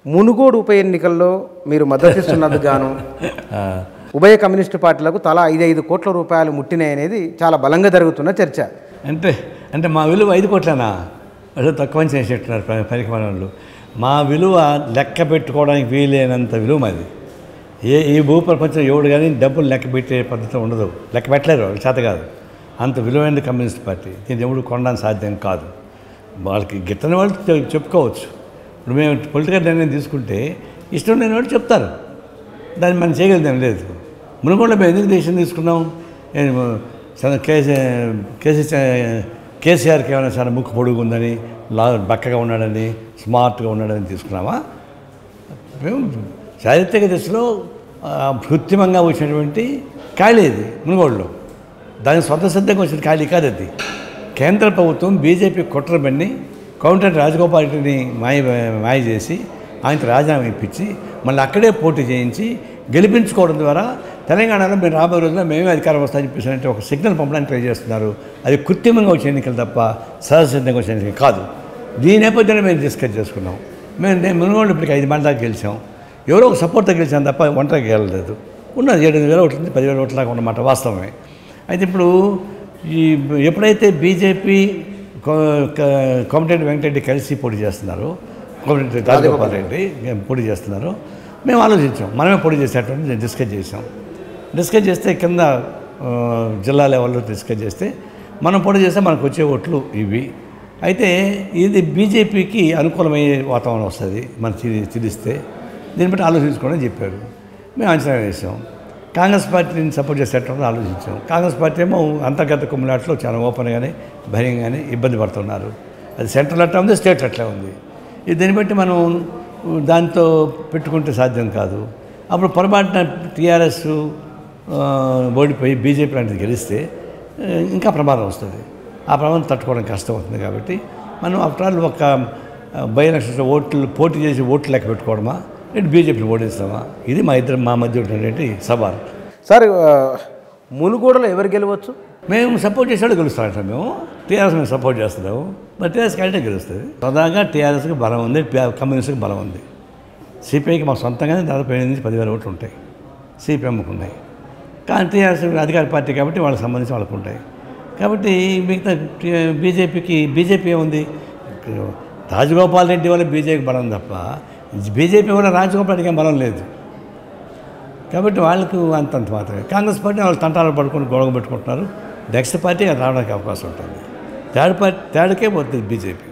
మునుగోడు ఉప ఎన్నికల్లో మీరు మద్దతిస్తున్నందుకు గాను ఆ, ఉభయ కమ్యూనిస్టు పార్టీలకు తలా ఐదు ఐదు కోట్ల రూపాయలు ముట్టినాయి అనేది చాలా బలంగా జరుగుతున్న చర్చ అంటే అంటే మా విలువ ఐదు కోట్లనా వాళ్ళు తక్కువ చేసేట్టున్నారు పనికి వాళ్ళు మా విలువ లెక్క పెట్టుకోవడానికి వీలైనంత విలువ మాది ఏ ఈ భూ ప్రపంచం ఎవడు కానీ డబ్బులు లెక్క పెట్టే పద్ధతి ఉండదు లెక్క పెట్టలేరు వాళ్ళకి చేత కాదు అంత విలువైన కమ్యూనిస్ట్ పార్టీ దీన్ని ఎవడు కొనడానికి సాధ్యం కాదు వాళ్ళకి గిట్టని వాళ్ళు చె- చెప్పుకోవచ్చు ఇప్పుడు మేము పొలిటికల్ నిర్ణయం తీసుకుంటే ఇష్టం లేని వాళ్ళు చెప్తారు దాన్ని మనం చేయగలిగాం లేదు మునుగోడ మేము ఎందుకు దేశం తీసుకున్నాం ఏ, చాలా కేసీ కేసీ కేసీఆర్కి ఏమైనా చాలా ముక్కు పొడుగు ఉందని లా బక్కగా ఉన్నాడని స్మార్ట్గా ఉన్నాడని తీసుకున్నామా మేము చారిత్రక దశలో ఆ, కృత్రిమంగా వచ్చినటువంటి ఖాళీ ఇది మునుగోడులో దాని స్వంత సిద్ధంగా వచ్చిన ఖాళీ కాదు అది కేంద్ర ప్రభుత్వం బీజేపీ కుట్రబన్ని కౌంటర్ రాజగోపాల్ రెడ్డిని మాయ మాయ చేసి ఆయనకు రాజీనామా ఇప్పించి మళ్ళీ అక్కడే పోటీ చేయించి గెలిపించుకోవడం ద్వారా తెలంగాణలో మీరు రాబోయే రోజుల్లో మేమే అధికారం వస్తామని చెప్పేసి అంటే ఒక సిగ్నల్ పంపడానికి ట్రై చేస్తున్నారు అది కృత్రిమంగా వచ్చే ఎన్నికలు తప్ప సహజసిద్ధంగా వచ్చే ఎన్నికలు కాదు దీని నేపథ్యంలో మేము డిస్కస్ చేసుకున్నాం మేము నేను మునుగోడు ఇప్పటికి ఐదు మంది దాకా గెలిచాం ఎవరో ఒక సపోర్ట్తో గెలిచాం తప్ప ఒంటరికి గెలలేదు ఉన్నది ఏడు వేల ఓట్లు ఉంది పదివేల ఓట్ల దాకా ఉన్నమాట వాస్తవమే అయితే ఇప్పుడు ఈ ఎప్పుడైతే బీజేపీ కోమటిరెడ్డి వెంకటరెడ్డి కలిసి పోటీ చేస్తున్నారో కోమటిరెడ్డి రాజగోపాల్ రెడ్డి పోటీ చేస్తున్నారు మేము ఆలోచించాం మనమే పోటీ చేసేటువంటి డిస్కస్ చేసాం డిస్కస్ చేస్తే కింద ఆ, జిల్లా లెవెల్లో డిస్కస్ చేస్తే మనం పోటీ చేస్తే మనకు వచ్చే ఓట్లు ఇవి అయితే ఇది బీజేపీకి అనుకూలమయ్యే వాతావరణం వస్తుంది మనం తిరిగి తిరిస్తే దీన్ని బట్టి ఆలోచించుకోవడం చెప్పారు మేము అంచనా వేసాం కాంగ్రెస్ పార్టీని సపోర్ట్ చేసేటప్పుడు ఆలోచించాం కాంగ్రెస్ పార్టీ ఏమో అంతర్గత కుమ్మిలాట్లో చాలా ఓపెన్గానే బహిరంగానే ఇబ్బంది పడుతున్నారు అది సెంట్రల్ అట్లా ఉంది స్టేట్ అట్లా ఉంది ఇది దీన్ని బట్టి మనం దాంతో పెట్టుకుంటే సాధ్యం కాదు అప్పుడు పొరపాటున టీఆర్ఎస్ ఓడిపోయి బీజేపీ లాంటిది గెలిస్తే ఆ, ఇంకా ప్రమాదం వస్తుంది ఆ ప్రమాదం తట్టుకోవడం కష్టం అవుతుంది కాబట్టి మనం ఆఫ్టర్ ఆల్ ఒక బై ఎలక్షన్స్ ఓట్లు పోటీ చేసి ఓట్లు లెక్క పెట్టుకోవడమా లేదంటే బీజేపీని ఓడిస్తామా ఇది మా ఇద్దరు మా మధ్య ఉన్నటువంటి సవాల్ సార్ ఆ, మునుగోడులో ఎవరు గెలవచ్చు మేము సపోర్ట్ చేసాడు గెలుస్తామంట మేము టీఆర్ఎస్ మేము సపోర్ట్ చేస్తున్నాము మరి టీఆర్ఎస్ కంటే గెలుస్తుంది ప్రధానంగా టీఆర్ఎస్కి బలం ఉంది పి- కమ్యూనిస్ట్కి బలం ఉంది సిపిఐకి మా సొంతంగానే దాదాపు ఎనిమిది నుంచి పదివేల ఓట్లు ఉంటాయి సిపిఎంకి ఉన్నాయి కానీ టీఆర్ఎస్ అధికార పార్టీ కాబట్టి వాళ్ళకి సంబంధించి వాళ్ళకు ఉంటాయి కాబట్టి మిగతా టీ- బీజేపీకి బీజేపీ ఏముంది రాజగోపాల్ రెడ్డి వల్ల బీజేపీకి బలం తప్ప బీజేపీ వల్ల రాజగోపాల్ రెడ్డికి ఏం బలం లేదు కాబట్టి వాళ్ళకు అంతంత మాత్రమే కాంగ్రెస్ పార్టీ వాళ్ళు తంటాలు పడుకొని గొడవ పెట్టుకుంటున్నారు నెక్స్ట్ పార్టీ అది రావడానికి అవకాశం ఉంటుంది థర్డ్ పార్టీ థర్డ్కే పోతుంది బీజేపీ